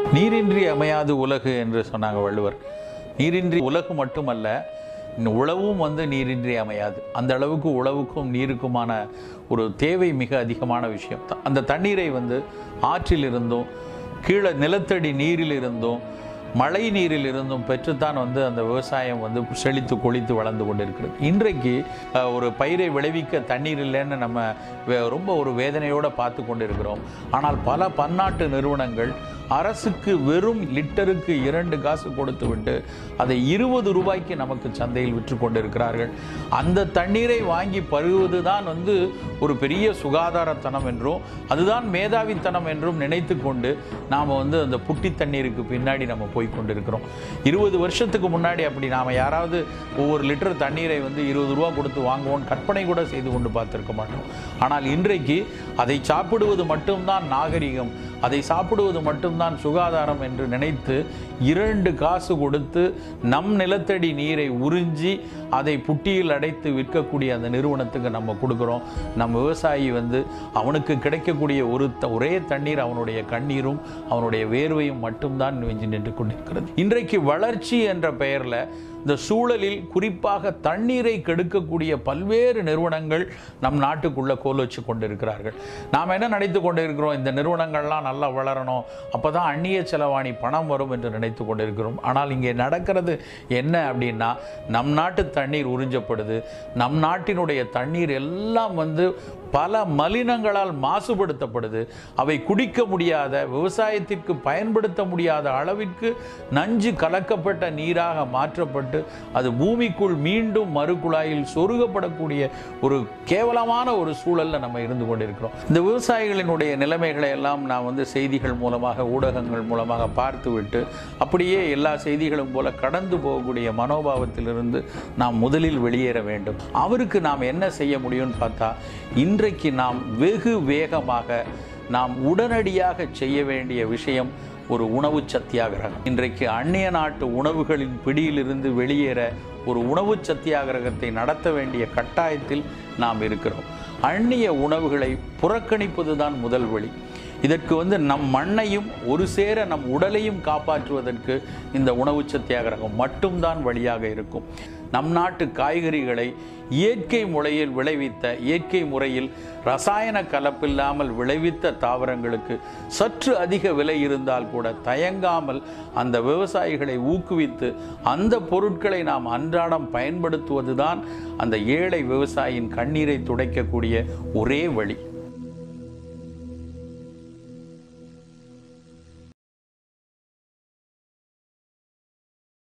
நீரின்றி அமையாது உலகு என்று சொன்னாங்க வள்ளுவர் நீரின்றி உலகு மட்டுமல்ல இந்த உழவும் வந்து நீரின்றி அமையாது அந்த அளவுக்கு உழவுக்கும் நீருக்குமான ஒரு தேவை மிக அதிகமான விஷயம் அந்த தண்ணீரை வந்து ஆற்றில் இருந்தும் கீழே நிலத்தடி நீரில் இருந்தும் மழை நீரில் இருந்தும் பெற்றுத்தான் வந்து அந்த விவசாயம் வந்து செழித்து கொழித்து வளர்ந்து கொண்டிருக்கிறது இன்றைக்கு அஹ், ஒரு பயிரை விளைவிக்க தண்ணீர் இல்லைன்னு நம்ம வே- ரொம்ப ஒரு வேதனையோடு பார்த்து கொண்டிருக்கிறோம் ஆனால் பல பன்னாட்டு நிறுவனங்கள் அரசுக்கு வெறும் லிட்டருக்கு இரண்டு காசு கொடுத்து விட்டு அதை இருபது ரூபாய்க்கு நமக்கு சந்தையில் விற்று கொண்டிருக்கிறார்கள் அந்த தண்ணீரை வாங்கி பருகுவது தான் வந்து ஒரு பெரிய சுகாதாரத்தனம் என்றும் அதுதான் மேதாவித்தனம் என்றும் நினைத்து கொண்டு நாம் வந்து அந்த புட்டி தண்ணீருக்கு பின்னாடி நம்ம போய் கொண்டிருக்கிறோம் இருபது வருஷத்துக்கு முன்னாடி அப்படி நாம் யாராவது ஒவ்வொரு லிட்டர் தண்ணீரை வந்து இருபது ரூபா கொடுத்து வாங்குவோம் கற்பனை கூட செய்து கொண்டு பார்த்திருக்க மாட்டோம் ஆனால் இன்றைக்கு அதை சாப்பிடுவது மட்டும்தான் நாகரிகம் அதை சாப்பிடுவது மட்டும்தான் சுகாதாரம் என்று நினைத்து இரண்டு காசு கொடுத்து நம் நிலத்தடி நீரை உறிஞ்சி அதை புட்டியில் அடைத்து விற்கக்கூடிய அந்த நிறுவனத்துக்கு நம்ம கொடுக்குறோம் நம் விவசாயி வந்து அவனுக்கு கிடைக்கக்கூடிய ஒரு த- ஒரே தண்ணீர் அவனுடைய கண்ணீரும் அவனுடைய வேர்வையும் மட்டும்தான் வெஞ்சி நின்று கொண்டிருக்கிறது இன்றைக்கு வளர்ச்சி என்ற பெயரில் இந்த சூழலில் குறிப்பாக தண்ணீரை கெடுக்கக்கூடிய பல்வேறு நிறுவனங்கள் நம் நாட்டுக்குள்ள கோல் வச்சு கொண்டிருக்கிறார்கள் நாம் என்ன நினைத்து கொண்டிருக்கிறோம் இந்த நிறுவனங்கள்லாம் நல்லா வளரணும் அப்போ தான் அந்நிய செலவாணி பணம் வரும் என்று நினைத்து கொண்டிருக்கிறோம் ஆனால் இங்கே நடக்கிறது என்ன அப்படின்னா நம் நாட்டு தண்ணீர் உறிஞ்சப்படுது நம் நாட்டினுடைய தண்ணீர் எல்லாம் வந்து பல மலினங்களால் மாசுபடுத்தப்படுது அவை குடிக்க முடியாத விவசாயத்திற்கு பயன்படுத்த முடியாத அளவிற்கு நஞ்சு கலக்கப்பட்ட நீராக மாற்றப்பட்டு அது பூமிக்குள் மீண்டும் மறுகுழாயில் சொருகப்படக்கூடிய ஒரு கேவலமான ஒரு சூழல்ல நம்ம இருந்து கொண்டிருக்கிறோம் இந்த விவசாயிகளினுடைய நிலைமைகளை எல்லாம் நான் வந்து செய்திகள் மூலமாக ஊடகங்கள் மூலமாக பார்த்துவிட்டு அப்படியே எல்லா செய்திகளும் போல கடந்து போகக்கூடிய மனோபாவத்திலிருந்து நாம் முதலில் வெளியேற வேண்டும் அவருக்கு நாம் என்ன செய்ய முடியும்னு பார்த்தா இன்றைக்கு நாம் வெகு வேகமாக நாம் உடனடியாக செய்ய வேண்டிய விஷயம் ஒரு உணவு சத்தியாகிரகம் இன்றைக்கு அந்நிய நாட்டு உணவுகளின் பிடியிலிருந்து வெளியேற ஒரு உணவு சத்தியாகிரகத்தை நடத்த வேண்டிய கட்டாயத்தில் நாம் இருக்கிறோம் அந்நிய உணவுகளை புறக்கணிப்பது தான் முதல் வழி இதற்கு வந்து நம் மண்ணையும் ஒரு சேர நம் உடலையும் காப்பாற்றுவதற்கு இந்த உணவு சத்தியாகிரகம் மட்டும்தான் வழியாக இருக்கும் நம் நாட்டு காய்கறிகளை இயற்கை முறையில் விளைவித்த இயற்கை முறையில் ரசாயன கலப்பில்லாமல் விளைவித்த தாவரங்களுக்கு சற்று அதிக விலை இருந்தால் கூட தயங்காமல் அந்த விவசாயிகளை ஊக்குவித்து அந்த பொருட்களை நாம் அன்றாடம் பயன்படுத்துவதுதான் அந்த ஏழை விவசாயியின் கண்ணீரை துடைக்கக்கூடிய ஒரே வழி